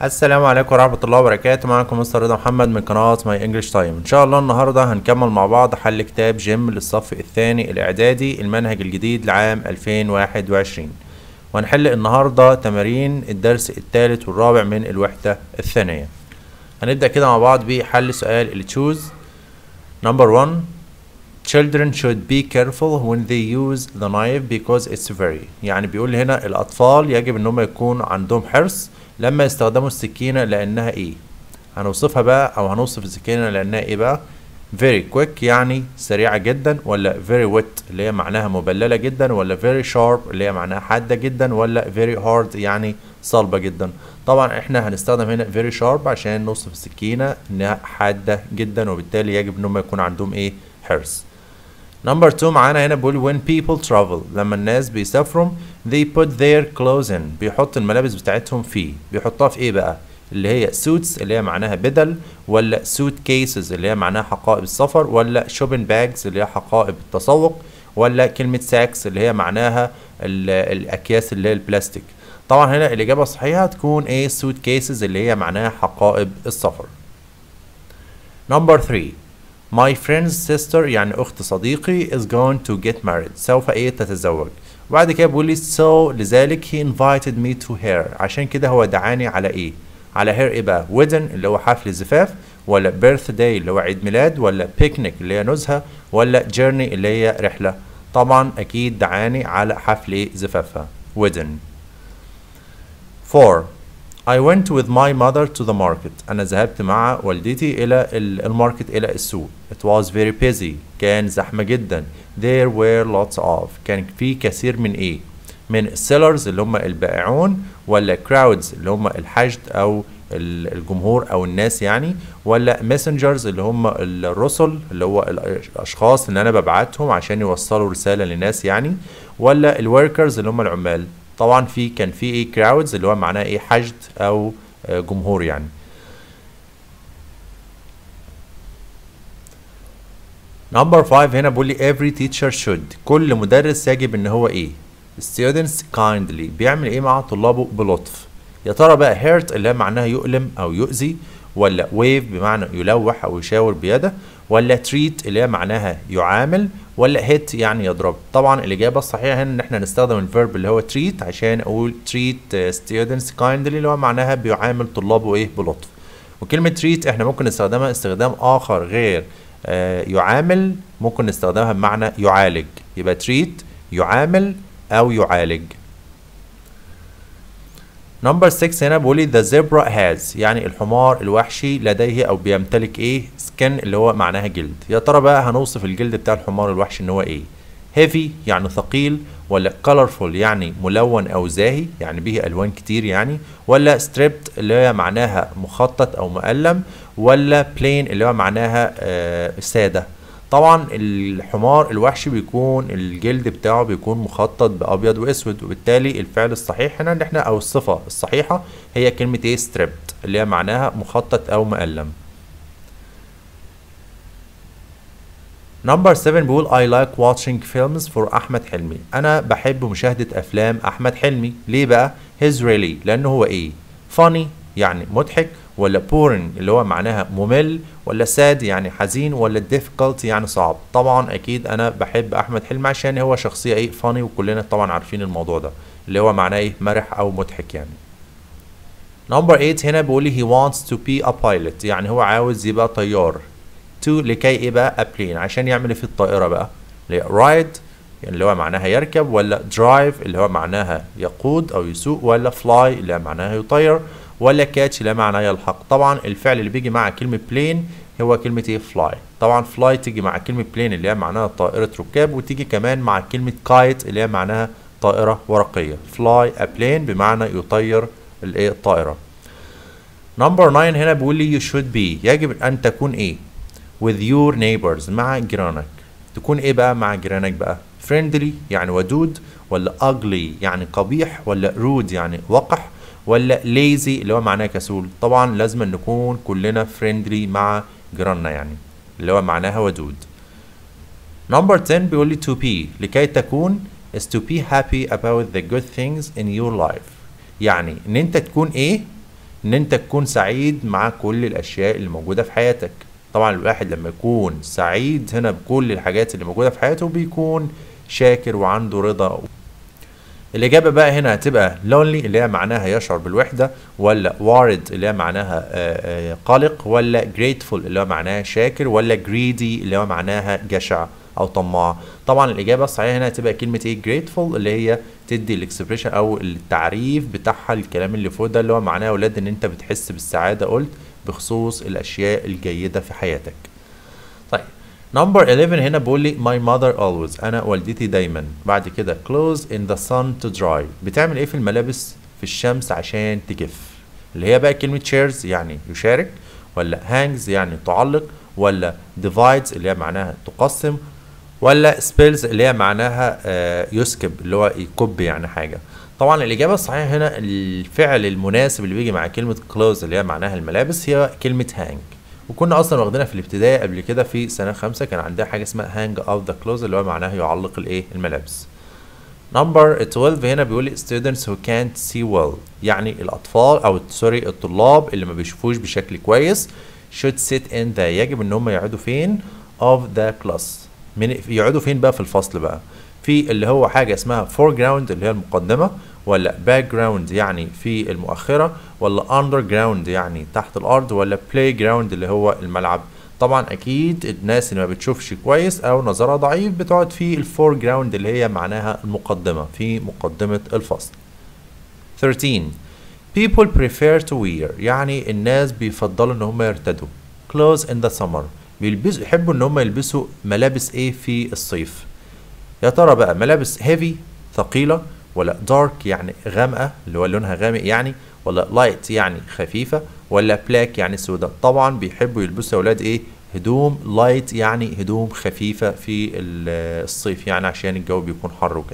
السلام عليكم ورحمة الله وبركاته معكم مستر رضا محمد من قناة ماي انجلش تايم ان شاء الله النهاردة هنكمل مع بعض حل كتاب جيم للصف الثاني الاعدادي المنهج الجديد لعام 2021 وهنحل النهاردة تمارين الدرس الثالث والرابع من الوحدة الثانية هنبدأ كده مع بعض بحل سؤال اللي تشوز نمبر 1 Children should be careful when they use the knife because it's very يعني بيقول هنا الأطفال يجب إن هم يكون عندهم حرص لما يستخدموا السكينة لأنها إيه؟ هنوصفها بقى أو هنوصف السكينة لأنها إيه بقى؟ very quick يعني سريعة جدا ولا very wet اللي هي معناها مبللة جدا ولا very sharp اللي هي معناها حادة جدا ولا very hard يعني صلبة جدا طبعا احنا هنستخدم هنا very sharp عشان نوصف السكينة انها حادة جدا وبالتالي يجب ان هم يكون عندهم ايه حرص نمبر 2 معانا هنا بيقول when people travel لما الناس بيسافروا they put their clothes in بيحط الملابس بتاعتهم فيه بيحطها في ايه بقى اللي هي suits اللي هي معناها بدل ولا suit cases اللي هي معناها حقائب السفر ولا shopping bags اللي هي حقائب التسوق ولا كلمة sacks اللي هي معناها الأكياس اللي هي البلاستيك طبعا هنا الإجابة الصحيحة تكون ايه suit cases اللي هي معناها حقائب السفر نمبر 3 My friend's sister يعني أخت صديقي is going to get married سوف إيه تتزوج وبعد كده بيقول لي so لذلك he invited me to her عشان كده هو دعاني على إيه على her إيه بقى wedding اللي هو حفل زفاف ولا birthday اللي هو عيد ميلاد ولا picnic اللي هي نزهة ولا journey اللي هي رحلة طبعا أكيد دعاني على حفل إيه زفافها wedding 4 I went with my mother to the market. أنا ذهبت مع والدتي إلى الماركت إلى السوق. It was very busy. كان زحمة جدا. There were lots of. كان في كثير من إيه؟ من sellers اللي هم البائعون ولا crowds اللي هم الحشد أو الجمهور أو الناس يعني ولا messengers اللي هم الرسل اللي هو الأشخاص اللي أنا ببعتهم عشان يوصلوا رسالة للناس يعني ولا الوركرز اللي هم العمال. طبعا في كان في ايه كراودز اللي هو معناه ايه حشد او جمهور يعني نمبر 5 هنا بيقول لي every teacher should كل مدرس يجب ان هو ايه students kindly بيعمل ايه مع طلابه بلطف يا ترى بقى hurt اللي هي معناها يؤلم او يؤذي ولا wave بمعنى يلوح او يشاور بيده ولا treat اللي هي معناها يعامل ولا hit يعني يضرب طبعا الاجابه الصحيحه هنا ان احنا نستخدم الفيرب اللي هو treat عشان اقول treat students kindly اللي هو معناها بيعامل طلابه ايه بلطف وكلمه treat احنا ممكن نستخدمها استخدام اخر غير آه يعامل ممكن نستخدمها بمعنى يعالج يبقى treat يعامل او يعالج نمبر 6 هنا بيقول لي the zebra has يعني الحمار الوحشي لديه او بيمتلك ايه سكن اللي هو معناها جلد يا ترى بقى هنوصف الجلد بتاع الحمار الوحشي ان هو ايه heavy يعني ثقيل ولا colorful يعني ملون او زاهي يعني به الوان كتير يعني ولا stripped اللي هي معناها مخطط او مقلم ولا plain اللي هو معناها آه ساده طبعا الحمار الوحشي بيكون الجلد بتاعه بيكون مخطط بابيض واسود وبالتالي الفعل الصحيح هنا ان احنا او الصفه الصحيحه هي كلمه ايه stripped اللي هي معناها مخطط او مقلم نمبر 7 بيقول I like watching films for أحمد حلمي أنا بحب مشاهدة أفلام أحمد حلمي ليه بقى؟ his really لأنه هو إيه؟ funny يعني مضحك ولا boring اللي هو معناها ممل ولا sad يعني حزين ولا difficult يعني صعب طبعا أكيد أنا بحب أحمد حلمي عشان هو شخصية إيه funny وكلنا طبعا عارفين الموضوع ده اللي هو معناه إيه مرح أو مضحك يعني نمبر 8 هنا بيقول لي he wants to be a pilot يعني هو عاوز يبقى طيار to لكي ايه بقى plane عشان يعمل في الطائرة بقى اللي هي ride يعني اللي هو معناها يركب ولا drive اللي هو معناها يقود او يسوق ولا fly اللي هو معناها يطير ولا catch اللي هو معناها يلحق طبعا الفعل اللي بيجي مع كلمة plane هو كلمة ايه fly طبعا fly تيجي مع كلمة plane اللي هي معناها طائرة ركاب وتيجي كمان مع كلمة kite اللي هي معناها طائرة ورقية fly a plane بمعنى يطير الايه الطائرة نمبر 9 هنا بيقول لي you should be يجب ان تكون ايه with your neighbors مع جيرانك تكون ايه بقى مع جيرانك بقى friendly يعني ودود ولا ugly يعني قبيح ولا rude يعني وقح ولا lazy اللي هو معناه كسول طبعا لازم نكون كلنا friendly مع جيراننا يعني اللي هو معناها ودود نمبر 10 بيقول لي to be لكي تكون is to be happy about the good things in your life يعني ان انت تكون ايه ان انت تكون سعيد مع كل الاشياء اللي موجودة في حياتك طبعا الواحد لما يكون سعيد هنا بكل الحاجات اللي موجودة في حياته بيكون شاكر وعنده رضا الإجابة بقى هنا هتبقى lonely اللي هي معناها يشعر بالوحدة ولا worried اللي هي معناها آه، آه، قلق ولا grateful اللي هو معناها شاكر ولا greedy اللي هو معناها جشع أو طماع طبعا الإجابة الصحيحة هنا هتبقى كلمة إيه grateful اللي هي تدي الاكسبريشن أو التعريف بتاعها الكلام اللي فوق ده اللي هو معناه يا ولاد إن أنت بتحس بالسعادة قلت بخصوص الأشياء الجيدة في حياتك طيب نمبر 11 هنا بيقول لي my mother always انا والدتي دايما بعد كده clothes in the sun to dry بتعمل ايه في الملابس في الشمس عشان تجف اللي هي بقى كلمة shares يعني يشارك ولا hangs يعني تعلق ولا divides اللي هي معناها تقسم ولا spills اللي هي معناها آه، يسكب اللي هو يكب يعني حاجة طبعا الإجابة الصحيحة هنا الفعل المناسب اللي بيجي مع كلمة clothes اللي هي معناها الملابس هي كلمة hang وكنا اصلا واخدينها في الابتدائي قبل كده في سنه خمسة كان عندها حاجه اسمها هانج اوف ذا كلوز اللي هو معناها يعلق الايه الملابس نمبر 12 هنا بيقول لي students who can't see well يعني الاطفال او سوري الطلاب اللي ما بيشوفوش بشكل كويس should sit in the يجب ان هم يقعدوا فين of the class من يقعدوا فين بقى في الفصل بقى في اللي هو حاجه اسمها foreground اللي هي المقدمه ولا باك جراوند يعني في المؤخرة ولا اندر جراوند يعني تحت الأرض ولا بلاي جراوند اللي هو الملعب طبعا أكيد الناس اللي ما بتشوفش كويس أو نظرها ضعيف بتقعد في الفور جراوند اللي هي معناها المقدمة في مقدمة الفصل 13 people prefer to wear يعني الناس بيفضلوا ان هم يرتدوا clothes in the summer بيلبسوا يحبوا ان هم يلبسوا ملابس ايه في الصيف يا ترى بقى ملابس heavy ثقيلة ولا دارك يعني غامقة اللي هو لونها غامق يعني ولا لايت يعني خفيفة ولا بلاك يعني سوداء طبعا بيحبوا يلبسوا اولاد ايه هدوم لايت يعني هدوم خفيفة في الصيف يعني عشان الجو بيكون حر وكده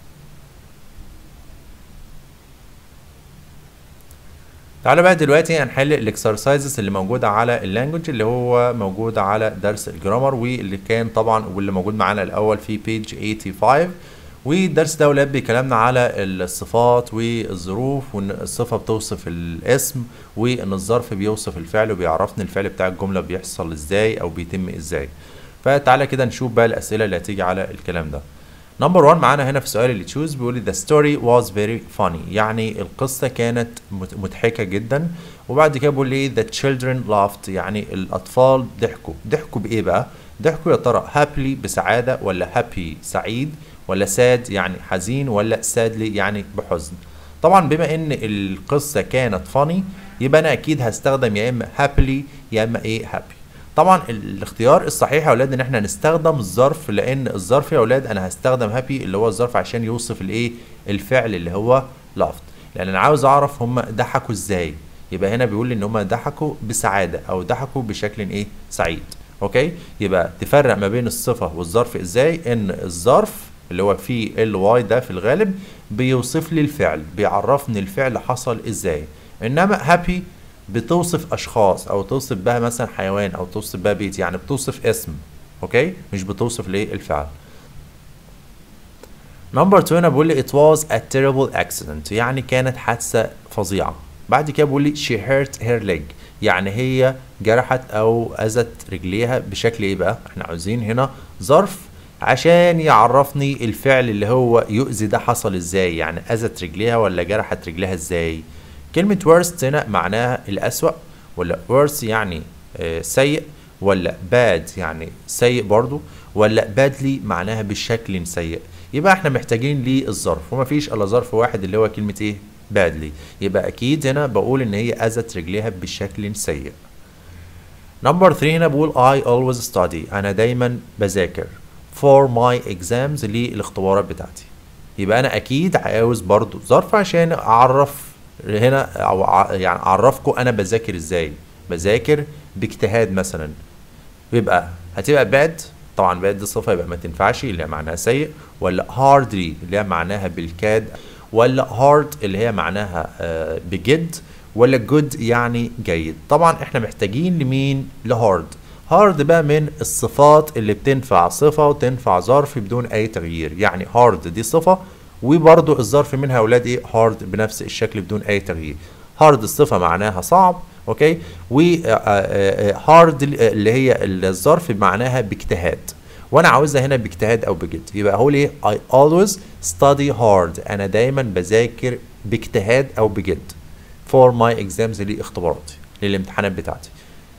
تعالى بقى دلوقتي هنحل الاكسرسايزز اللي موجوده على اللانجوج اللي هو موجود على درس الجرامر واللي كان طبعا واللي موجود معانا الاول في بيج 85 والدرس ده ولاد بيكلمنا على الصفات والظروف وان الصفة بتوصف الاسم وان الظرف بيوصف الفعل وبيعرفني الفعل بتاع الجملة بيحصل ازاي او بيتم ازاي فتعالى كده نشوف بقى الاسئلة اللي هتيجي على الكلام ده نمبر 1 معانا هنا في السؤال اللي تشوز بيقول لي the story was very funny يعني القصة كانت مضحكة جدا وبعد كده بيقول لي the children laughed يعني الأطفال ضحكوا ضحكوا بإيه بقى؟ ضحكوا يا ترى happily بسعادة ولا happy سعيد ولا sad يعني حزين ولا sadly يعني بحزن طبعا بما ان القصة كانت funny يبقى انا اكيد هستخدم يا اما happily يا اما ايه happy طبعا الاختيار الصحيح يا اولاد ان احنا نستخدم الظرف لان الظرف يا اولاد انا هستخدم happy اللي هو الظرف عشان يوصف الايه الفعل اللي هو laughed لان انا عاوز اعرف هم ضحكوا ازاي يبقى هنا بيقول لي ان هم ضحكوا بسعادة او ضحكوا بشكل ايه سعيد اوكي يبقى تفرق ما بين الصفة والظرف ازاي ان الظرف اللي هو في ال واي ده في الغالب بيوصف لي الفعل بيعرفني الفعل حصل ازاي انما هابي بتوصف اشخاص او توصف بها مثلا حيوان او توصف بها بيت يعني بتوصف اسم اوكي مش بتوصف ليه الفعل نمبر 2 انا بقول لي it was a terrible accident يعني كانت حادثه فظيعه بعد كده بقول لي she hurt her leg يعني هي جرحت او اذت رجليها بشكل ايه بقى احنا عاوزين هنا ظرف عشان يعرفني الفعل اللي هو يؤذي ده حصل ازاي يعني اذت رجليها ولا جرحت رجليها ازاي كلمة worst هنا معناها الأسوأ ولا worse يعني آه سيء ولا bad يعني سيء برضو ولا badly معناها بشكل سيء يبقى احنا محتاجين للظرف ومفيش الا ظرف واحد اللي هو كلمة ايه badly يبقى اكيد هنا بقول ان هي اذت رجليها بشكل سيء نمبر 3 هنا بقول I always study انا دايما بذاكر for my exams للاختبارات بتاعتي يبقى انا اكيد عاوز برضو ظرف عشان اعرف هنا او يعني اعرفكم انا بذاكر ازاي بذاكر باجتهاد مثلا يبقى هتبقى bad طبعا bad دي صفه يبقى ما تنفعش اللي هي معناها سيء ولا hardly اللي هي معناها بالكاد ولا hard اللي هي معناها بجد ولا good يعني جيد طبعا احنا محتاجين لمين لهارد هارد بقى من الصفات اللي بتنفع صفة وتنفع ظرف بدون أي تغيير يعني هارد دي صفة وبرضو الظرف منها أولاد إيه هارد بنفس الشكل بدون أي تغيير هارد الصفة معناها صعب اوكي و هارد اللي هي الظرف معناها باجتهاد وانا عاوزها هنا باجتهاد او بجد يبقى هقول ايه I always study hard انا دايما بذاكر باجتهاد او بجد for my exams لاختباراتي للامتحانات بتاعتي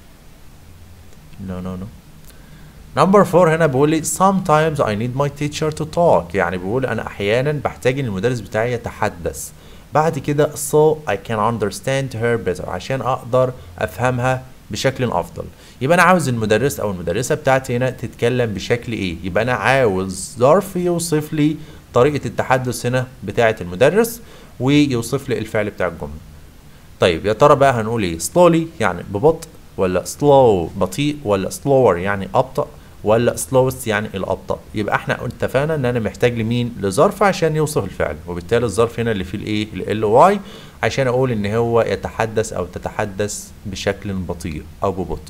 no no no نمبر 4 هنا بيقول لي sometimes I need my teacher to talk يعني بيقول انا احيانا بحتاج ان المدرس بتاعي يتحدث بعد كده so I can understand her better عشان اقدر افهمها بشكل افضل يبقى انا عاوز المدرس او المدرسه بتاعتي هنا تتكلم بشكل ايه يبقى انا عاوز ظرف يوصف لي طريقه التحدث هنا بتاعه المدرس ويوصف لي الفعل بتاع الجمله طيب يا ترى بقى هنقول ايه slowly يعني ببطء ولا slow بطيء ولا slower يعني ابطأ ولا slowest يعني الابطأ يبقى احنا اتفقنا ان انا محتاج لمين لظرف عشان يوصف الفعل وبالتالي الظرف هنا اللي فيه الايه ال واي عشان اقول ان هو يتحدث او تتحدث بشكل بطيء او ببطء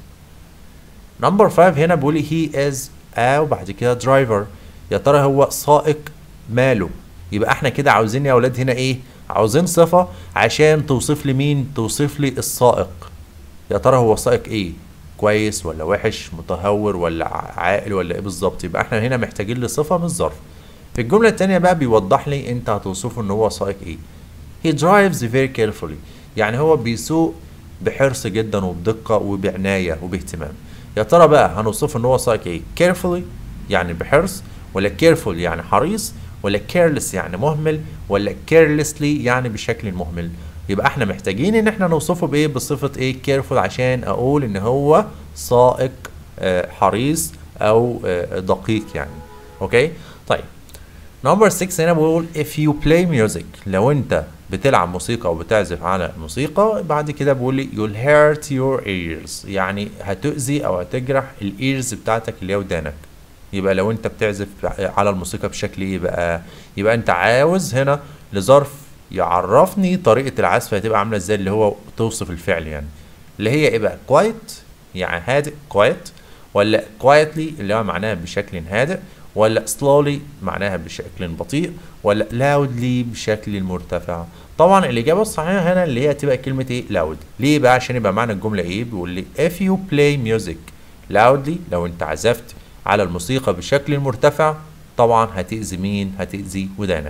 نمبر 5 هنا بيقول لي هي از ا وبعد كده درايفر يا ترى هو سائق ماله يبقى احنا كده عاوزين يا اولاد هنا ايه عاوزين صفة عشان توصف لي مين توصف لي السائق يا ترى هو سائق ايه كويس ولا وحش متهور ولا عاقل ولا ايه بالظبط يبقى احنا هنا محتاجين لصفة من الظرف في الجملة التانية بقى بيوضح لي انت هتوصفه ان هو سائق ايه he drives very carefully يعني هو بيسوق بحرص جدا وبدقة وبعناية وباهتمام يا ترى بقى هنوصفه ان هو سائق ايه carefully يعني بحرص ولا careful يعني حريص ولا careless يعني مهمل ولا carelessly يعني بشكل مهمل يبقى احنا محتاجين ان احنا نوصفه بايه بصفة ايه careful عشان اقول ان هو سائق آه حريص او آه دقيق يعني اوكي طيب نمبر 6 هنا بقول if you play music لو انت بتلعب موسيقى او بتعزف على موسيقى بعد كده بيقول لي you'll hurt your ears يعني هتؤذي او هتجرح الايرز بتاعتك اللي هي ودانك يبقى لو انت بتعزف على الموسيقى بشكل ايه بقى يبقى انت عاوز هنا لظرف يعرفني طريقة العزف هتبقى عاملة ازاي اللي هو توصف الفعل يعني اللي هي ايه بقى quiet يعني هادئ quiet ولا quietly اللي هو معناها بشكل هادئ ولا slowly معناها بشكل بطيء ولا loudly بشكل مرتفع طبعا الإجابة الصحيحة هنا اللي هي تبقى كلمة ايه loud ليه بقى عشان يبقى معنى الجملة ايه بيقول لي if you play music loudly لو انت عزفت على الموسيقى بشكل مرتفع طبعا هتأذي مين هتأذي ودانك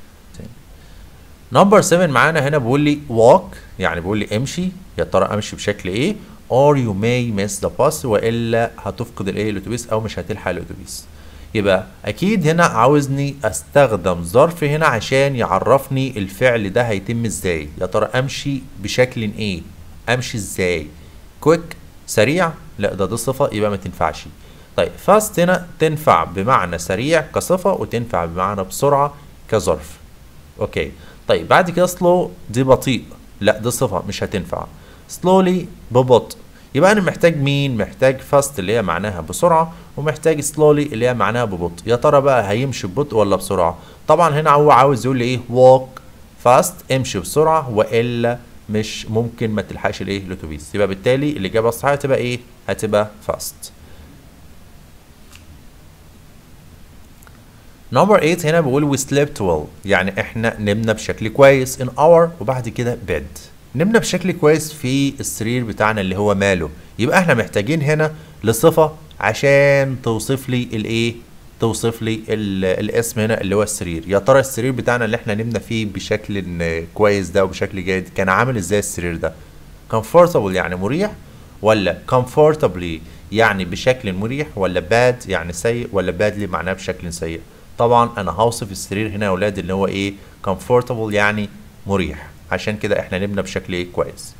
نمبر 7 معانا هنا بيقول لي walk يعني بيقول لي امشي يا ترى امشي بشكل ايه or you may miss the bus والا هتفقد الايه الاتوبيس او مش هتلحق الاتوبيس يبقى اكيد هنا عاوزني استخدم ظرف هنا عشان يعرفني الفعل ده هيتم ازاي يا ترى امشي بشكل ايه امشي ازاي كويك سريع لا ده دي صفه يبقى ما تنفعش طيب فاست هنا تنفع بمعنى سريع كصفه وتنفع بمعنى بسرعه كظرف اوكي طيب بعد كده سلو دي بطيء لا دي صفه مش هتنفع slowly ببطء يبقى انا محتاج مين محتاج فاست اللي هي معناها بسرعه ومحتاج سلولي اللي هي معناها ببطء يا ترى بقى هيمشي ببطء ولا بسرعه طبعا هنا هو عاوز يقول لي ايه walk fast امشي بسرعه والا مش ممكن ما تلحقش الايه الاتوبيس يبقى بالتالي الاجابه الصحيحه هتبقى ايه هتبقى fast نمبر 8 هنا بيقول we slept well يعني احنا نمنا بشكل كويس in our وبعد كده bed نمنا بشكل كويس في السرير بتاعنا اللي هو ماله يبقى احنا محتاجين هنا لصفة عشان توصف لي الايه توصف لي الاسم هنا اللي هو السرير يا ترى السرير بتاعنا اللي احنا نمنا فيه بشكل كويس ده وبشكل جيد كان عامل ازاي السرير ده comfortable يعني مريح ولا comfortably يعني بشكل مريح ولا bad يعني سيء ولا badly معناه بشكل سيء طبعا انا هوصف السرير هنا يا اولاد اللي هو ايه comfortable يعني مريح عشان كده احنا نبنى بشكل ايه كويس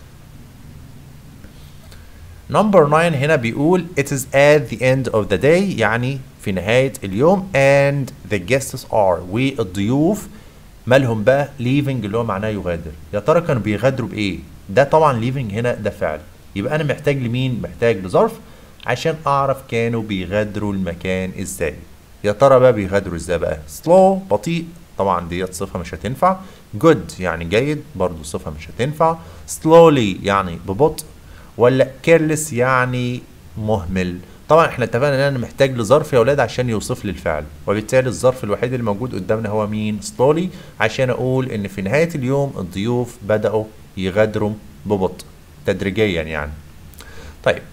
نمبر 9 هنا بيقول it is at the end of the day يعني في نهاية اليوم and the guests are والضيوف مالهم بقى leaving اللي هو معناه يغادر يا ترى كانوا بيغادروا بايه ده طبعا leaving هنا ده فعل يبقى انا محتاج لمين محتاج لظرف عشان اعرف كانوا بيغادروا المكان ازاي يا ترى بقى بيغادروا ازاي بقى slow بطيء طبعا ديت صفة مش هتنفع good يعني جيد برضو صفة مش هتنفع slowly يعني ببطء ولا careless يعني مهمل طبعا احنا اتفقنا ان انا محتاج لظرف يا اولاد عشان يوصف لي الفعل وبالتالي الظرف الوحيد اللي موجود قدامنا هو مين slowly عشان اقول ان في نهاية اليوم الضيوف بدأوا يغادروا ببطء تدريجيا يعني طيب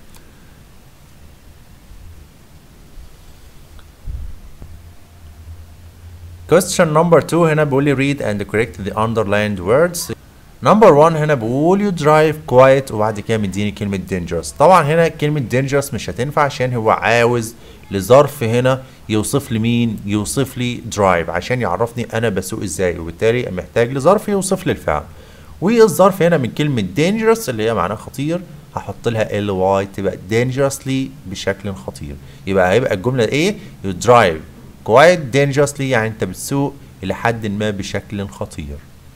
question number 2 هنا بيقول لي read and correct the underlined words نمبر 1 هنا بقول يو درايف كوايت وبعد كده مديني كلمة dangerous طبعا هنا كلمة dangerous مش هتنفع عشان هو عاوز لظرف هنا يوصف لي مين يوصف لي درايف عشان يعرفني انا بسوق ازاي وبالتالي محتاج لظرف يوصف لي الفعل والظرف هنا من كلمة dangerous اللي هي معناها خطير هحط لها ال واي تبقى dangerously بشكل خطير يبقى هيبقى الجملة ايه you drive quite dangerously يعني انت بتسوق الى حد ما بشكل خطير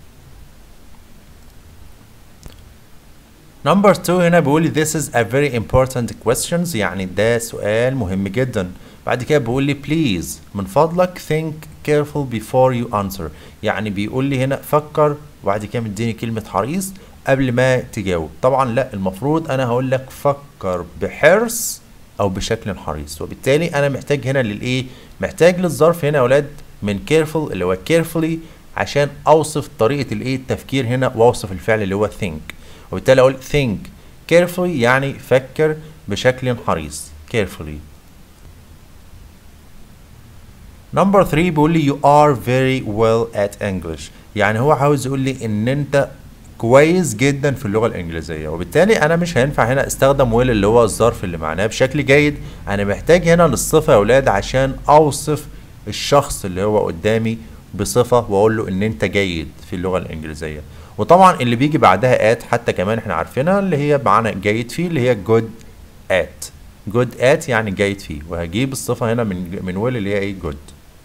نمبر 2 هنا بيقول لي this is a very important questions يعني ده سؤال مهم جدا بعد كده بيقول لي please من فضلك think careful before you answer يعني بيقول لي هنا فكر وبعد كده مديني كلمة حريص قبل ما تجاوب طبعا لا المفروض انا هقول لك فكر بحرص او بشكل حريص وبالتالي انا محتاج هنا للايه محتاج للظرف هنا يا اولاد من careful اللي هو carefully عشان اوصف طريقة الايه التفكير هنا واوصف الفعل اللي هو think وبالتالي اقول think carefully يعني فكر بشكل حريص carefully نمبر 3 بيقول لي you are very well at English يعني هو عاوز يقول لي ان انت كويس جدا في اللغه الانجليزيه وبالتالي انا مش هينفع هنا استخدم ويل اللي هو الظرف اللي معناه بشكل جيد انا محتاج هنا للصفه يا اولاد عشان اوصف الشخص اللي هو قدامي بصفه واقول له ان انت جيد في اللغه الانجليزيه وطبعا اللي بيجي بعدها at حتى كمان احنا عارفينها اللي هي معنى جيد فيه اللي هي good at good at يعني جيد فيه وهجيب الصفه هنا من من ويل اللي هي ايه good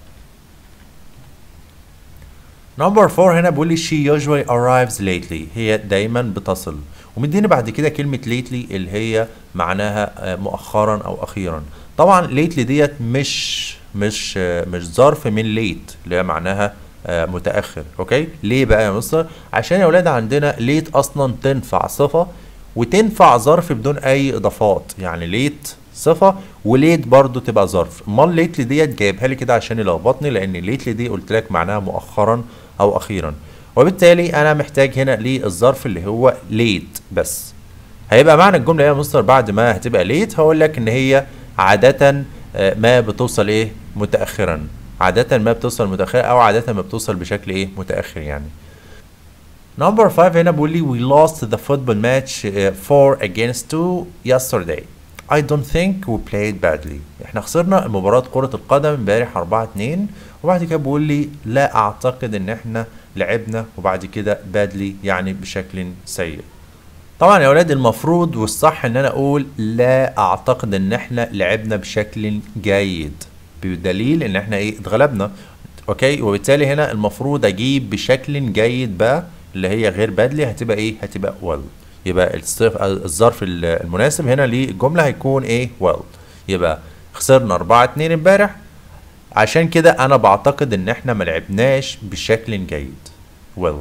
نمبر 4 هنا بيقول لي she usually arrives lately هي دايما بتصل ومديني بعد كده كلمة lately اللي هي معناها مؤخرا أو أخيرا طبعا lately ديت مش مش مش ظرف من late اللي هي معناها متأخر أوكي ليه بقى يا مستر عشان يا ولاد عندنا late أصلا تنفع صفة وتنفع ظرف بدون أي إضافات يعني late صفة وليت برضو تبقى ظرف امال ليتلي ديت جايبها لي كده عشان يلخبطني لان ليتلي دي قلت لك معناها مؤخرا او اخيرا وبالتالي انا محتاج هنا للظرف اللي هو ليت بس هيبقى معنى الجمله ايه يا مستر بعد ما هتبقى ليت هقول لك ان هي عاده ما بتوصل ايه متاخرا عاده ما بتوصل متاخرا او عاده ما بتوصل بشكل ايه متاخر يعني نمبر 5 هنا بيقول لي we lost the football match 4 against 2 yesterday I don't think we played badly احنا خسرنا مباراة كرة القدم امبارح 4 2 وبعد كده بيقول لي لا اعتقد ان احنا لعبنا وبعد كده badly يعني بشكل سيء طبعا يا ولاد المفروض والصح ان انا اقول لا اعتقد ان احنا لعبنا بشكل جيد بدليل ان احنا ايه اتغلبنا اوكي وبالتالي هنا المفروض اجيب بشكل جيد بقى اللي هي غير badly هتبقى ايه هتبقى well يبقى الظرف المناسب هنا للجمله هيكون ايه well يبقى خسرنا 4 2 امبارح عشان كده انا بعتقد ان احنا ما لعبناش بشكل جيد well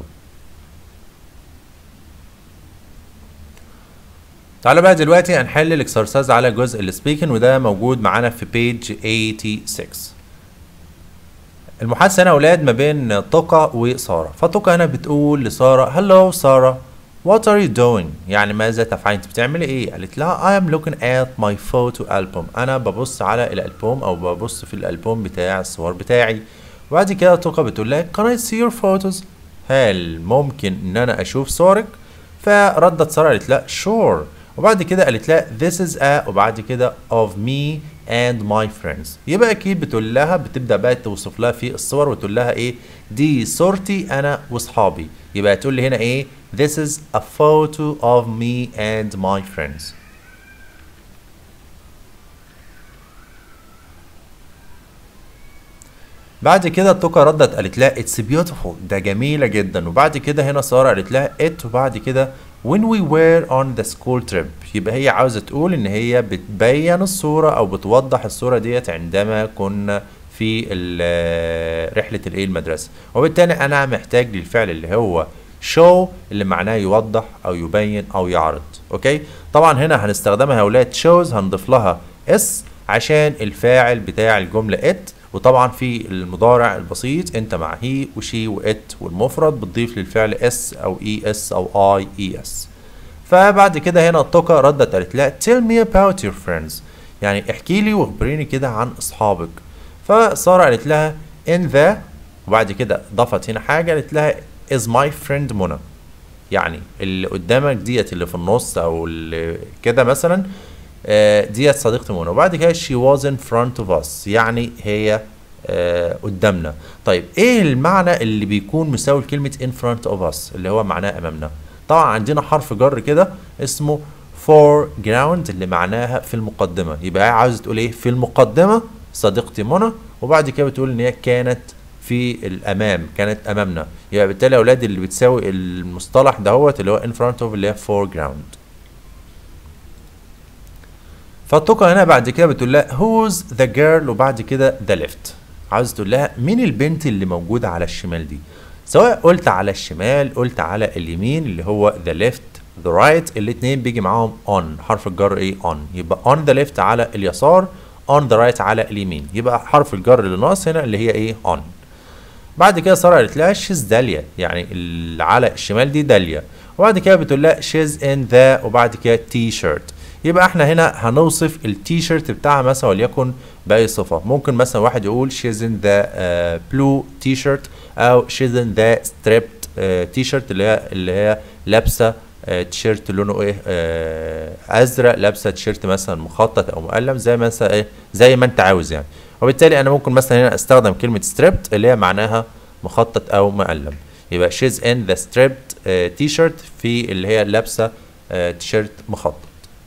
تعالى بقى دلوقتي هنحل الاكسرسايز على جزء السبيكنج وده موجود معانا في بيج 86 المحادثه هنا اولاد ما بين طوكا وساره فطوكا هنا بتقول لساره هلو ساره What are you doing؟ يعني ماذا تفعلين؟ انت بتعملي ايه؟ قالت لها I am looking at my photo album أنا ببص على الألبوم أو ببص في الألبوم بتاع الصور بتاعي وبعد كده توكا بتقول لها Can I see your photos؟ هل ممكن إن أنا أشوف صورك؟ فردت سارة قالت لها sure وبعد كده قالت لها this is a وبعد كده of me and my friends يبقى اكيد بتقول لها بتبدا بقى توصف لها في الصور وتقول لها ايه دي صورتي انا واصحابي يبقى تقول لي هنا ايه this is a photo of me and my friends بعد كده توكا ردت قالت لها it's beautiful ده جميلة جدا وبعد كده هنا سارة قالت لها it وبعد كده when we were on the school trip يبقى هي عاوزة تقول ان هي بتبين الصورة او بتوضح الصورة ديت عندما كنا في رحلة الايه المدرسة وبالتالي انا محتاج للفعل اللي هو show اللي معناه يوضح او يبين او يعرض اوكي طبعا هنا هنستخدمها يا اولاد shows هنضيف لها اس عشان الفاعل بتاع الجملة it وطبعا في المضارع البسيط انت مع هي وشي وات والمفرد بتضيف للفعل اس او اي اس او اي اي اس فبعد كده هنا التوكا ردت قالت لها tell me about your friends يعني احكي لي واخبريني كده عن اصحابك فساره قالت لها in the وبعد كده ضافت هنا حاجه قالت لها is my friend منى يعني اللي قدامك ديت اللي في النص او اللي كده مثلا آه، ديت صديقتي منى وبعد كده she was in front of us يعني هي آه، قدامنا طيب ايه المعنى اللي بيكون مساوي لكلمه in front of us اللي هو معناه امامنا طبعا عندنا حرف جر كده اسمه foreground اللي معناها في المقدمه يبقى عاوز تقول ايه في المقدمه صديقتي منى وبعد كده بتقول ان هي كانت في الامام كانت امامنا يبقى بالتالي يا اولاد اللي بتساوي المصطلح دهوت اللي هو in front of اللي هي foreground فالتوكا هنا بعد كده بتقول لها who's the girl وبعد كده the left عاوز تقول لها مين البنت اللي موجودة على الشمال دي سواء قلت على الشمال قلت على اليمين اللي هو the left the right الاتنين بيجي معاهم on حرف الجر ايه on يبقى on the left على اليسار on the right على اليمين يبقى حرف الجر اللي ناقص هنا اللي هي ايه on بعد كده ساره قالت لها شيز داليا يعني اللي على الشمال دي داليا وبعد كده بتقول لها شيز ان ذا وبعد كده تي شيرت يبقى احنا هنا هنوصف التي شيرت بتاعها مثلا وليكن باي صفه ممكن مثلا واحد يقول شيز ان ذا بلو تي شيرت او شيز ان ذا ستريبت تي شيرت اللي هي اللي هي لابسه آه، تيشيرت لونه ايه آه، ازرق لابسه تيشيرت مثلا مخطط او مقلم زي مثلا ايه زي ما انت عاوز يعني وبالتالي انا ممكن مثلا هنا استخدم كلمه ستريبت اللي هي معناها مخطط او مقلم يبقى she's in the stripped تي شيرت في اللي هي لابسه تيشيرت مخطط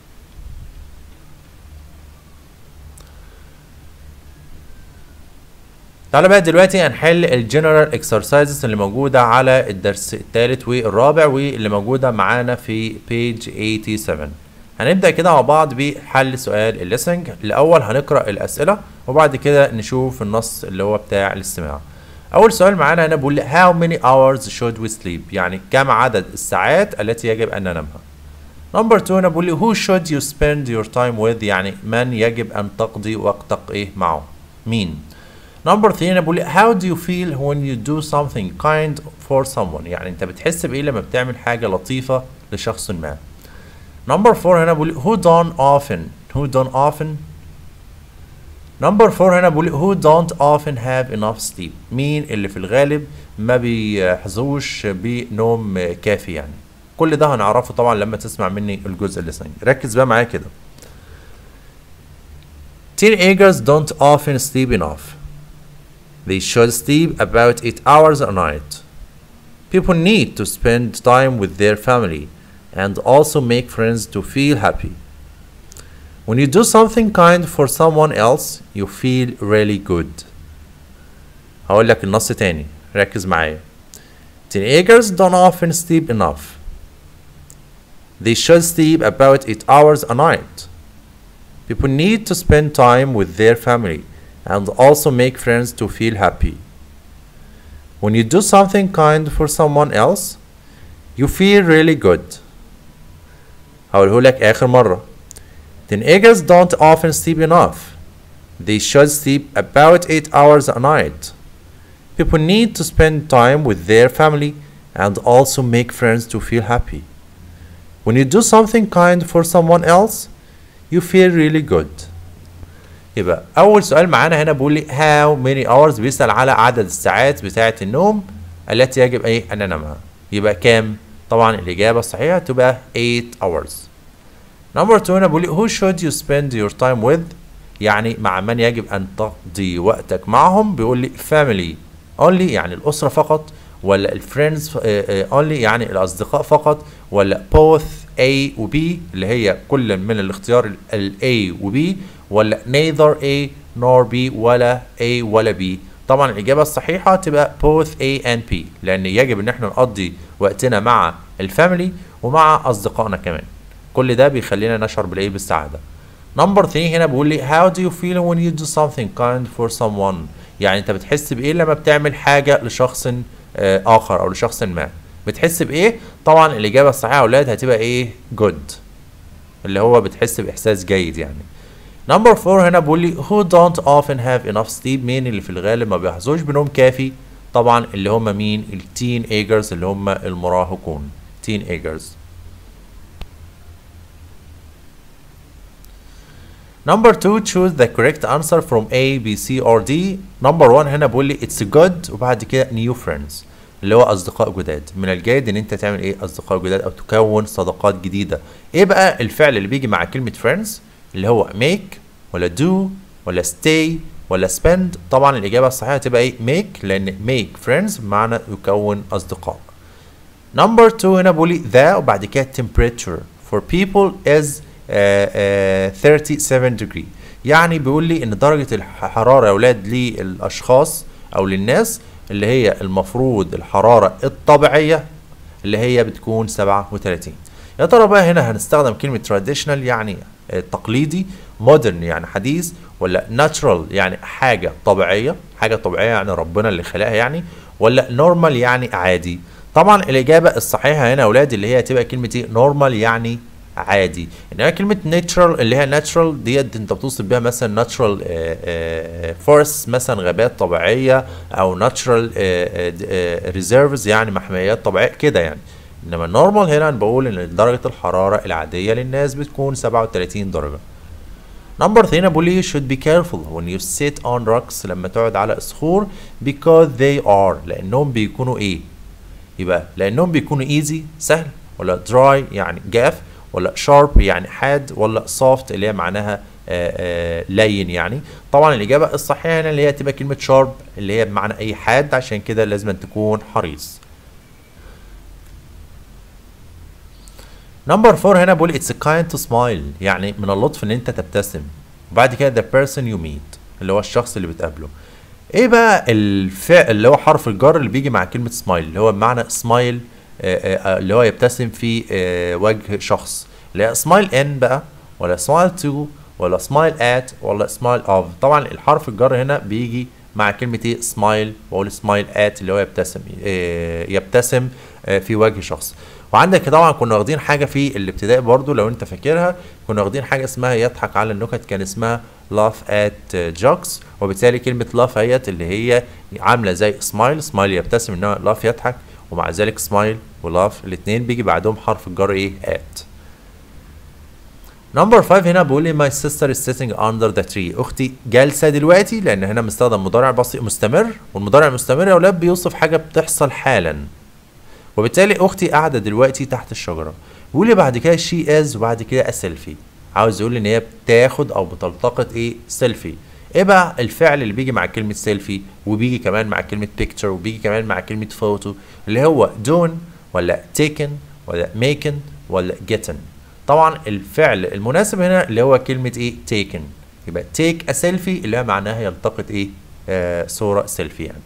تعالى بقى دلوقتي هنحل الجنرال اكسرسايزز اللي موجوده على الدرس الثالث والرابع واللي موجوده معانا في بيج 87 هنبدا كده مع بعض بحل سؤال الليسنج الاول هنقرا الاسئله وبعد كده نشوف النص اللي هو بتاع الاستماع اول سؤال معانا هنا بيقول لي how many hours should we sleep يعني كم عدد الساعات التي يجب ان ننامها نمبر 2 هنا بيقول لي who should you spend your time with يعني من يجب ان تقضي وقتك ايه معه مين نمبر 3 هنا بيقول لي how do you feel when you do something kind for someone يعني انت بتحس بايه لما بتعمل حاجه لطيفه لشخص ما نمبر 4 هنا بيقول لي who don't often who don't often نمبر 4 هنا بيقول لي who don't often have enough sleep مين اللي في الغالب ما بيحظوش بنوم كافي يعني كل ده هنعرفه طبعا لما تسمع مني الجزء اللي ثاني ركز بقى معايا كده Teenagers don't often sleep enough. They should sleep about 8 hours a night. People need to spend time with their family and also make friends to feel happy. When you do something kind for someone else, you feel really good. هقول لك النص تاني ركز معايا. Teenagers don't often sleep enough. They should sleep about 8 hours a night. People need to spend time with their family and also make friends to feel happy. When you do something kind for someone else, you feel really good. هقوله لك آخر مرة. Teenagers don't often sleep enough. They should sleep about 8 hours a night. People need to spend time with their family and also make friends to feel happy. When you do something kind for someone else, you feel really good. يبقى أول سؤال معانا هنا بيقول لي how many hours بيسأل على عدد الساعات بتاعة النوم التي يجب أيه أن ننامها. يبقى كام؟ طبعا الإجابة الصحيحة تبقى 8 hours. نمبر 2 هنا بيقول لي who should you spend your time with؟ يعني مع من يجب أن تقضي وقتك معهم بيقول لي family only يعني الأسرة فقط ولا الفريندز only يعني الأصدقاء فقط ولا both A و B اللي هي كل من الاختيار ال A و B ولا neither A nor B ولا A ولا B طبعا الإجابة الصحيحة تبقى both A and B لأن يجب إن احنا نقضي وقتنا مع الفاميلي ومع أصدقائنا كمان كل ده بيخلينا نشعر بالإيه بالسعادة نمبر 3 هنا بيقول لي how do you feel when you do something kind for someone يعني انت بتحس بايه لما بتعمل حاجه لشخص آه، اخر او لشخص ما بتحس بايه طبعا الاجابه الصحيحه يا اولاد هتبقى ايه good اللي هو بتحس باحساس جيد يعني نمبر 4 هنا بيقول لي who don't often have enough sleep مين اللي في الغالب ما بيحظوش بنوم كافي طبعا اللي هم مين التين ايجرز اللي هم المراهقون تين ايجرز Number 2 choose the correct answer from A, B, C or D. Number 1 هنا بيقول لي it's good وبعد كده new friends اللي هو أصدقاء جداد. من الجيد إن أنت تعمل إيه أصدقاء جداد أو تكون صداقات جديدة. إيه بقى الفعل اللي بيجي مع كلمة friends اللي هو make ولا do ولا stay ولا spend طبعا الإجابة الصحيحة تبقى إيه make لأن make friends بمعنى يكون أصدقاء. Number 2 هنا بيقول لي the وبعد كده temperature for people is uh, uh, 37 degree يعني بيقول لي ان درجة الحرارة يا ولاد للاشخاص او للناس اللي هي المفروض الحرارة الطبيعية اللي هي بتكون 37 يا ترى بقى هنا هنستخدم كلمة traditional يعني تقليدي modern يعني حديث ولا natural يعني حاجة طبيعية حاجة طبيعية يعني ربنا اللي خلقها يعني ولا normal يعني عادي طبعا الإجابة الصحيحة هنا يا ولاد اللي هي هتبقى كلمة ايه normal يعني عادي انما كلمه ناتشرال اللي هي ناتشرال ديت انت بتوصف بيها مثلا ناتشرال فورست مثلا غابات طبيعيه او ناتشرال ريزيرفز يعني محميات طبيعيه كده يعني انما النورمال هنا بقول ان درجه الحراره العاديه للناس بتكون 37 درجه نمبر 3 بقول لي should be careful when you sit on rocks لما تقعد على صخور because they are لانهم بيكونوا ايه يبقى لانهم بيكونوا easy سهل ولا dry يعني جاف ولا شارب يعني حاد ولا سوفت اللي هي معناها آآ آآ لين يعني طبعا الاجابه الصحيحه هنا اللي هي تبقى كلمه شارب اللي هي بمعنى اي حاد عشان كده لازم تكون حريص نمبر 4 هنا بقول it's kind to smile يعني من اللطف ان انت تبتسم وبعد كده the person you meet اللي هو الشخص اللي بتقابله ايه بقى الفعل اللي هو حرف الجر اللي بيجي مع كلمه سمايل اللي هو بمعنى سمايل اللي هو يبتسم في وجه شخص اللي هي سمايل ان بقى ولا سمايل تو ولا سمايل ات ولا سمايل اوف طبعا الحرف الجر هنا بيجي مع كلمة ايه سمايل بقول سمايل ات اللي هو يبتسم يبتسم في وجه شخص وعندك طبعا كنا واخدين حاجة في الابتدائي برضو لو انت فاكرها كنا واخدين حاجة اسمها يضحك على النكت كان اسمها laugh at jokes وبالتالي كلمة laugh هيت اللي هي عاملة زي سمايل سمايل يبتسم انما laugh يضحك ومع ذلك سمايل ولاف الاثنين بيجي بعدهم حرف الجر ايه at نمبر 5 هنا بيقول لي my sister is sitting under the tree اختي جالسه دلوقتي لان هنا مستخدم مضارع بسيط مستمر والمضارع المستمر يا اولاد بيوصف حاجه بتحصل حالا وبالتالي اختي قاعده دلوقتي تحت الشجره بيقول لي بعد كده she is وبعد كده a selfie عاوز يقول لي ان هي بتاخد او بتلتقط ايه سيلفي ايه بقى الفعل اللي بيجي مع كلمة سيلفي وبيجي كمان مع كلمة picture وبيجي كمان مع كلمة فوتو اللي هو doing ولا taken ولا making ولا getting طبعا الفعل المناسب هنا اللي هو كلمة ايه taken يبقى take a selfie اللي هي معناها يلتقط ايه آه صورة سيلفي يعني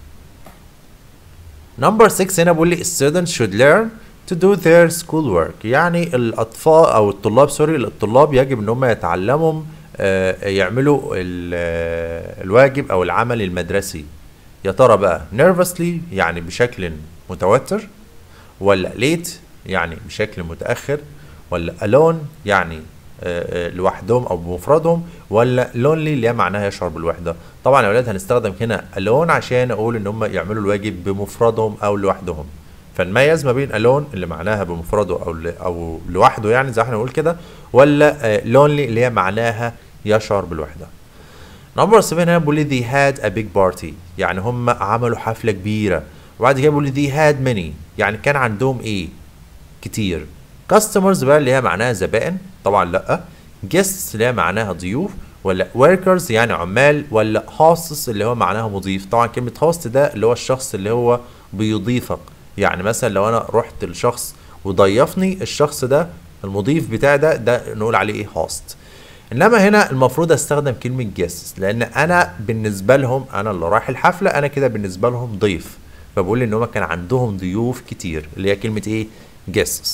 نمبر 6 هنا بيقول لي students should learn to do their schoolwork يعني الأطفال أو الطلاب سوري الطلاب يجب إن هم يتعلموا يعملوا الواجب او العمل المدرسي يا ترى بقى nervously يعني بشكل متوتر ولا late يعني بشكل متاخر ولا alone يعني لوحدهم او بمفردهم ولا lonely اللي هي معناها يشعر بالوحده طبعا يا اولاد هنستخدم هنا alone عشان اقول ان هم يعملوا الواجب بمفردهم او لوحدهم فنميز ما بين alone اللي معناها بمفرده او او لوحده يعني زي ما احنا بنقول كده ولا lonely اللي هي معناها يشعر بالوحدة. نمبر 7 هنا بيقول لي they had a big party يعني هم عملوا حفلة كبيرة وبعد كده بيقول لي they had many يعني كان عندهم ايه؟ كتير. customers بقى اللي هي معناها زبائن طبعا لا. guests اللي هي معناها ضيوف ولا workers يعني عمال ولا hosts اللي هو معناها مضيف طبعا كلمة host ده اللي هو الشخص اللي هو بيضيفك يعني مثلا لو انا رحت لشخص وضيفني الشخص ده المضيف بتاعي ده ده نقول عليه ايه host انما هنا المفروض استخدم كلمه guests لان انا بالنسبه لهم انا اللي رايح الحفله انا كده بالنسبه لهم ضيف فبقول ان هم كان عندهم ضيوف كتير اللي هي كلمه ايه guests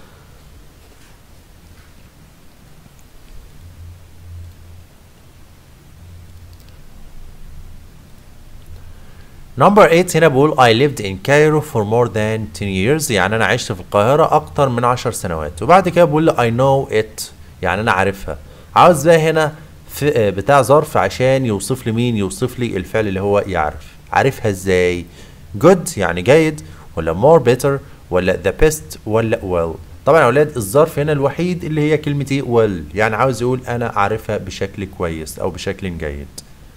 نمبر 8 هنا بقول I lived in Cairo for more than 10 years يعني انا عشت في القاهرة اكتر من 10 سنوات وبعد كده بقول I know it يعني انا عارفها عاوز بقى هنا في بتاع ظرف عشان يوصف لي مين يوصف لي الفعل اللي هو يعرف عارفها ازاي good يعني جيد ولا more better ولا the best ولا well طبعا يا اولاد الظرف هنا الوحيد اللي هي كلمة ايه well يعني عاوز يقول انا عارفها بشكل كويس او بشكل جيد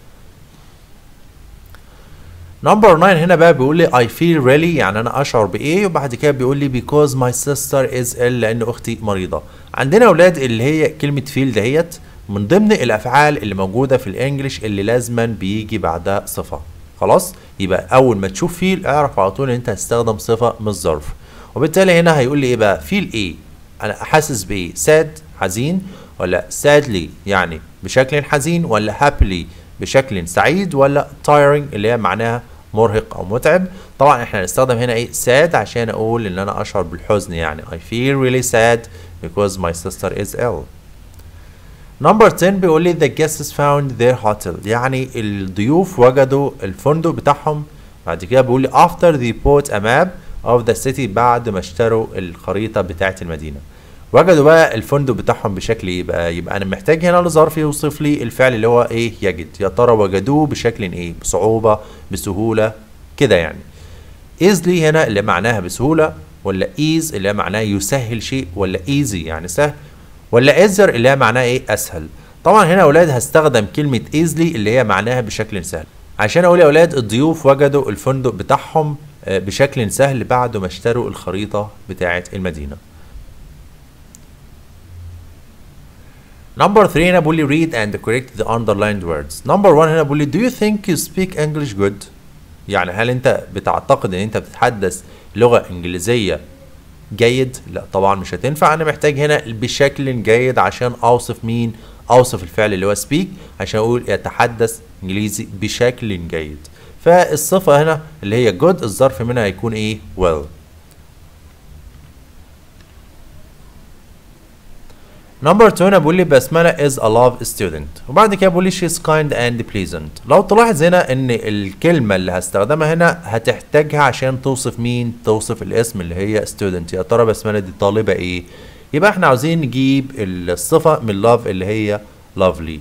نمبر 9 هنا بقى بيقول لي I feel really يعني انا اشعر بايه وبعد كده بيقول لي because my sister is ill لان اختي مريضه عندنا يا اولاد اللي هي كلمه feel دهيت من ضمن الافعال اللي موجوده في الانجليش اللي لازما بيجي بعدها صفه خلاص يبقى اول ما تشوف فيل اعرف على طول ان انت هتستخدم صفه من الظرف وبالتالي هنا هيقول لي ايه بقى فيل ايه انا حاسس بايه sad حزين ولا sadly يعني بشكل حزين ولا happily بشكل سعيد ولا tiring اللي هي معناها مرهق او متعب طبعا احنا هنستخدم هنا ايه sad عشان اقول ان انا اشعر بالحزن يعني I feel really sad because my sister is ill نمبر 10 بيقول لي the guests found their hotel يعني الضيوف وجدوا الفندق بتاعهم بعد كده بيقول لي after they bought a map of the city بعد ما اشتروا الخريطة بتاعة المدينة وجدوا بقى الفندق بتاعهم بشكل ايه بقى يبقى انا محتاج هنا لظرف يوصف لي الفعل اللي هو ايه يجد يا ترى وجدوه بشكل ايه بصعوبة بسهولة كده يعني easily هنا اللي معناها بسهولة ولا ease اللي معناها يسهل شيء ولا easy يعني سهل ولا easier اللي هي معناها ايه اسهل طبعا هنا يا اولاد هستخدم كلمة easily اللي هي معناها بشكل سهل عشان اقول يا اولاد الضيوف وجدوا الفندق بتاعهم بشكل سهل بعد ما اشتروا الخريطة بتاعة المدينة نمبر 3 هنا بيقول لي read and correct the underlined words نمبر 1 هنا بيقول لي do you think you speak English good يعني هل انت بتعتقد ان انت بتتحدث لغة انجليزية جيد لا طبعا مش هتنفع انا محتاج هنا بشكل جيد عشان اوصف مين اوصف الفعل اللي هو speak عشان اقول يتحدث انجليزي بشكل جيد فالصفة هنا اللي هي good الظرف منها هيكون ايه well نمبر 2 هنا بيقول لي بسملة is a love student وبعد كده بيقول لي she's kind and pleasant لو تلاحظ هنا ان الكلمة اللي هستخدمها هنا هتحتاجها عشان توصف مين توصف الاسم اللي هي student يا ترى بسملة دي طالبة ايه يبقى احنا عاوزين نجيب الصفة من love اللي هي lovely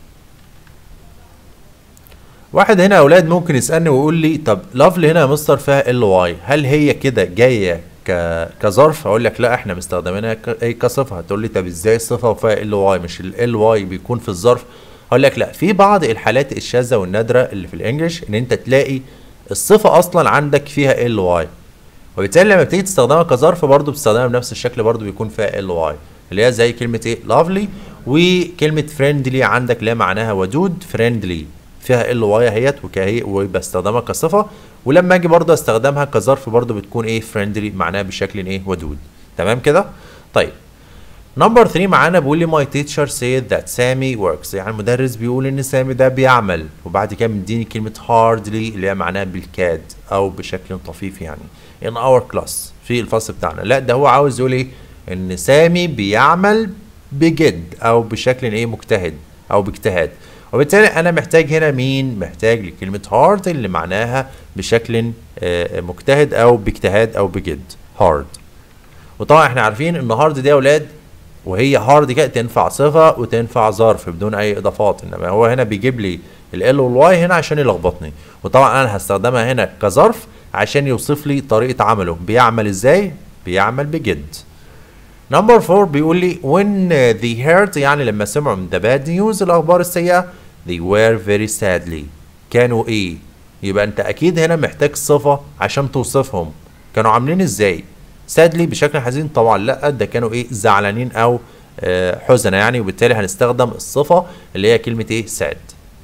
واحد هنا يا اولاد ممكن يسالني ويقول لي طب لافلي هنا يا مستر فيها ال واي هل هي كده جايه ك... كظرف اقول لك لا احنا مستخدمينها ك... ايه كصفه هتقول لي طب ازاي صفه وفيها ال واي مش ال واي بيكون في الظرف اقول لك لا في بعض الحالات الشاذه والنادره اللي في الانجليش ان انت تلاقي الصفه اصلا عندك فيها ال واي وبالتالي لما بتيجي تستخدمها كظرف برضو بتستخدمها بنفس الشكل برضو بيكون فيها ال واي اللي هي زي كلمه ايه لافلي وكلمه فريندلي عندك اللي هي معناها ودود فريندلي فيها ال واي اهيت وكهي وبستخدمها كصفه ولما اجي برضه استخدمها كظرف برضه بتكون ايه فريندلي معناها بشكل ايه ودود تمام كده طيب نمبر 3 معانا بيقول لي ماي تيتشر said that سامي works يعني المدرس بيقول ان سامي ده بيعمل وبعد كده مديني كلمه hardly اللي هي معناها بالكاد او بشكل طفيف يعني in our class في الفصل بتاعنا لا ده هو عاوز يقول ايه ان سامي بيعمل بجد او بشكل ايه مجتهد او باجتهاد وبالتالي انا محتاج هنا مين محتاج لكلمه هارد اللي معناها بشكل مجتهد او باجتهاد او بجد هارد وطبعا احنا عارفين ان هارد دي يا اولاد وهي هارد كده تنفع صفه وتنفع ظرف بدون اي اضافات انما هو هنا بيجيب لي ال والواي هنا عشان يلخبطني وطبعا انا هستخدمها هنا كظرف عشان يوصف لي طريقه عمله بيعمل ازاي بيعمل بجد نمبر 4 بيقول لي when they heard يعني لما سمعوا من the bad news الأخبار السيئة they were very sadly كانوا إيه؟ يبقى أنت أكيد هنا محتاج صفة عشان توصفهم كانوا عاملين إزاي؟ sadly بشكل حزين طبعا لأ ده كانوا إيه زعلانين أو آه حزنة يعني وبالتالي هنستخدم الصفة اللي هي كلمة إيه sad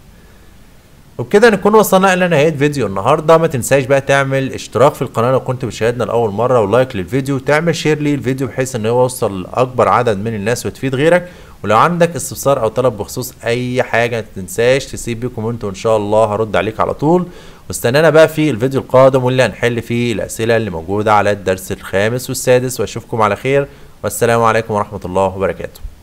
وبكده نكون وصلنا الى نهايه فيديو النهارده ما تنساش بقى تعمل اشتراك في القناه لو كنت بتشاهدنا لاول مره ولايك للفيديو تعمل شير للفيديو بحيث ان هو يوصل لاكبر عدد من الناس وتفيد غيرك ولو عندك استفسار او طلب بخصوص اي حاجه ما تنساش تسيب لي كومنت وان شاء الله هرد عليك على طول واستنانا بقى في الفيديو القادم واللي هنحل فيه الاسئله اللي موجوده على الدرس الخامس والسادس واشوفكم على خير والسلام عليكم ورحمه الله وبركاته